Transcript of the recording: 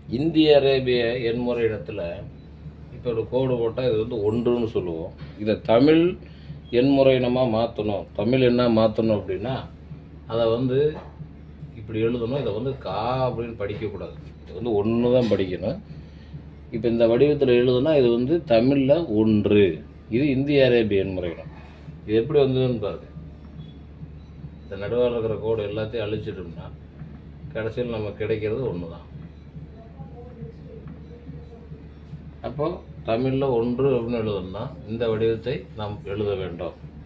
இந்திய அரேபிய எண்முறை இடத்துல இப்போ ஒரு கோடு போட்டால் இது வந்து ஒன்றுன்னு சொல்லுவோம் இதை தமிழ் எண்முறை இனமாக மாற்றணும் தமிழ் என்ன மாற்றணும் அப்படின்னா அதை வந்து இப்படி எழுதணும் இதை வந்து கா அப்படின்னு படிக்கக்கூடாது இது வந்து ஒன்று தான் படிக்கணும் இப்போ இந்த வடிவத்தில் எழுதுனா இது வந்து தமிழில் ஒன்று இது இந்திய அரேபிய எண்முறை இனம் இது எப்படி வந்ததுன்னு பாருங்க இந்த நடுவில் இருக்கிற கோடு எல்லாத்தையும் அழிச்சிட்டோம்னா கடைசியில் நமக்கு கிடைக்கிறது ஒன்று தான் அப்போ தமிழில் ஒன்று அப்படின்னு எழுதணும்னா இந்த வடிவத்தை நாம் எழுத வேண்டும்